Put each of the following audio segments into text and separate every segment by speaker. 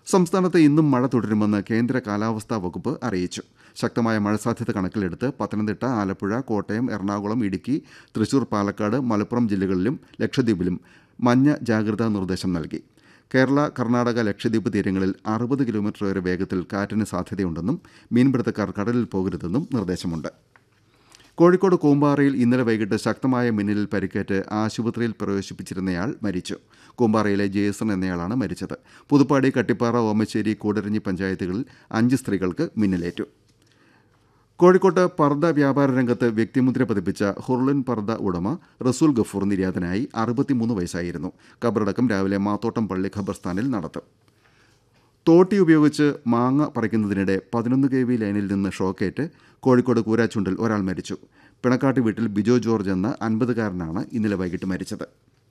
Speaker 1: സംസ്ഥാനത്ത് ഇന്നും മഴ തുടരുമെന്ന് കേന്ദ്ര കാലാവസ്ഥാ വകുപ്പ് അറിയിച്ചു ശക്തമായ മഴ സാധ്യത കണക്കിലെടുത്ത് പത്തനംതിട്ട ആലപ്പുഴ കോട്ടയം എറണാകുളം ഇടുക്കി തൃശൂർ പാലക്കാട് മലപ്പുറം ജില്ലകളിലും ലക്ഷദ്വീപിലും മഞ്ഞ ജാഗ്രതാ നിർദ്ദേശം നൽകി കേരള കർണാടക ലക്ഷദ്വീപ് തീരങ്ങളിൽ അറുപത് കിലോമീറ്റർ വരെ വേഗത്തിൽ കാറ്റിന് സാധ്യതയുണ്ടെന്നും മീൻപിടുത്തക്കാർ കടലിൽ പോകരുതെന്നും നിർദ്ദേശമുണ്ട് കോഴിക്കോട് കൂമ്പാറയിൽ ഇന്നലെ വൈകിട്ട് ശക്തമായ മിന്നലിൽ പരിക്കേറ്റ് ആശുപത്രിയിൽ പ്രവേശിപ്പിച്ചിരുന്നയാൾ മരിച്ചു കൂമ്പാറയിലെ ജേസൺ എന്നയാളാണ് മരിച്ചത് പുതുപ്പാടി കട്ടിപ്പാറ ഓമശ്ശേരി കൂടരഞ്ഞി പഞ്ചായത്തുകളിൽ അഞ്ച് സ്ത്രീകൾക്ക് മിന്നലേറ്റു കോഴിക്കോട്ട് പർദ്ദ വ്യാപാര രംഗത്ത് വ്യക്തിമുദ്ര പതിപ്പിച്ച ഹുർലിൻ പർദ്ദ ഉടമ റസൂൽ ഗഫൂർ നിര്യാതനായി അറുപത്തിമൂന്ന് വയസ്സായിരുന്നു കബറടക്കം രാവിലെ മാത്തോട്ടം പള്ളി ഖബർസ്ഥാനിൽ നടത്തും തോട്ടി ഉപയോഗിച്ച് മാങ്ങ പറിക്കുന്നതിനിടെ പതിനൊന്ന് കെ വി ലൈനിൽ നിന്ന് ഷോക്കേറ്റ് കോഴിക്കോട് കൂരാച്ചുണ്ടിൽ ഒരാൾ മരിച്ചു പിണക്കാട്ട് വീട്ടിൽ ബിജോ ജോർജ് എന്ന അൻപതുകാരനാണ് ഇന്നലെ വൈകിട്ട് മരിച്ചത്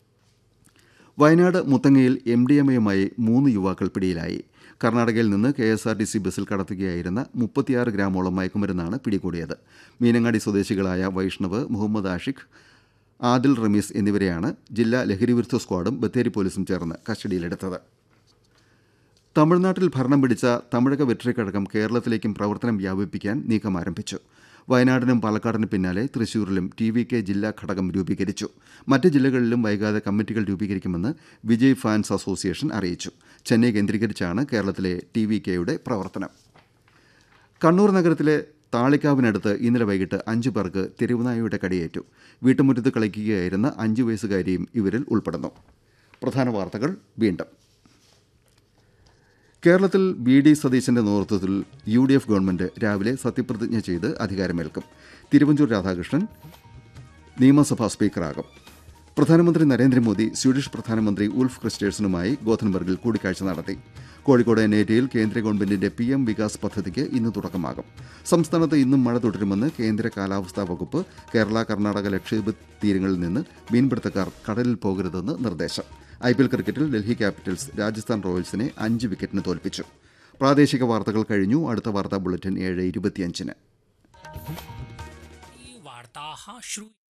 Speaker 1: വയനാട് മുത്തങ്ങയിൽ എം ഡി എം എയുമായി മൂന്ന് യുവാക്കൾ പിടിയിലായി കർണാടകയിൽ നിന്ന് K S R T C ബസ്സിൽ കടത്തുകയായിരുന്ന മുപ്പത്തിയാറ് ഗ്രാമോളം മയക്കുമരുന്നാണ് പിടികൂടിയത് മീനങ്ങാടി സ്വദേശികളായ വൈഷ്ണവ് മുഹമ്മദ് ആഷിഖ് ആദിൽ റമീസ് എന്നിവരെയാണ് ജില്ലാ ലഹരിവിരുദ്ധ സ്ക്വാഡും ബത്തേരി പോലീസും ചേർന്ന് കസ്റ്റഡിയിലെടുത്തത് തമിഴ്നാട്ടിൽ ഭരണം പിടിച്ച തമിഴക വെട്രിക്കഴകം കേരളത്തിലേക്കും പ്രവർത്തനം വ്യാപിപ്പിക്കാൻ നീക്കം ആരംഭിച്ചു വയനാടിനും പാലക്കാടിനും പിന്നാലെ തൃശൂരിലും ടി വി കെ ജില്ലാ ഘടകം രൂപീകരിച്ചു മറ്റ് ജില്ലകളിലും വൈകാതെ കമ്മിറ്റികൾ രൂപീകരിക്കുമെന്ന് വിജയ് ഫാൻസ് അസോസിയേഷൻ അറിയിച്ചു ചെന്നൈ കേന്ദ്രീകരിച്ചാണ് കേരളത്തിലെ ടി വി കെയുടെ പ്രവർത്തനം കണ്ണൂർ നഗരത്തിലെ താളിക്കാവിനടുത്ത് ഇന്നലെ വൈകിട്ട് അഞ്ചു പേർക്ക് തെരുവുനായയുടെ കടിയേറ്റു വീട്ടുമുറ്റത്ത് കളിക്കുകയായിരുന്ന അഞ്ചു വയസ്സുകാരിയും ഇവരിൽ ഉൾപ്പെടുന്നു പ്രധാന വാർത്തകൾ വീണ്ടും കേരളത്തിൽ വി ഡി സതീശന്റെ നേതൃത്വത്തിൽ യു ഡി എഫ് ഗവൺമെന്റ് രാവിലെ സത്യപ്രതിജ്ഞ ചെയ്ത് അധികാരമേൽക്കും തിരുവഞ്ചൂർ രാധാകൃഷ്ണൻ നിയമസഭാ സ്പീക്കറാകും പ്രധാനമന്ത്രി നരേന്ദ്രമോദി സ്വീഡിഷ് പ്രധാനമന്ത്രി ഉൾഫ് ക്രിസ്റ്റേഴ്സനുമായി ഗോഥൻബർഗിൽ കൂടിക്കാഴ്ച നടത്തി കോഴിക്കോട് നേറ്റയിൽ കേന്ദ്ര ഗവൺമെന്റിന്റെ പി എം വികാസ് പദ്ധതിക്ക് ഇന്ന് തുടക്കമാകും സംസ്ഥാനത്ത് ഇന്നും മഴ തുടരുമെന്ന് കേന്ദ്ര കാലാവസ്ഥാ വകുപ്പ് കേരള കർണാടക ലക്ഷദ്വീപ് തീരങ്ങളിൽ നിന്ന് മീൻപിടുത്തക്കാർ കടലിൽ പോകരുതെന്ന് നിർദ്ദേശം ഐ പി എൽ ക്രിക്കറ്റിൽ ഡൽഹി ക്യാപിറ്റൽസ് രാജസ്ഥാൻ റോയൽസിനെ അഞ്ച് വിക്കറ്റിന് തോൽപ്പിച്ചു പ്രാദേശിക വാർത്തകൾ കഴിഞ്ഞു അടുത്ത വാർത്താ ബുള്ളറ്റിൻ ഏഴ് ഇരുപത്തിയഞ്ചിന്
Speaker 2: वार्ताः श्रू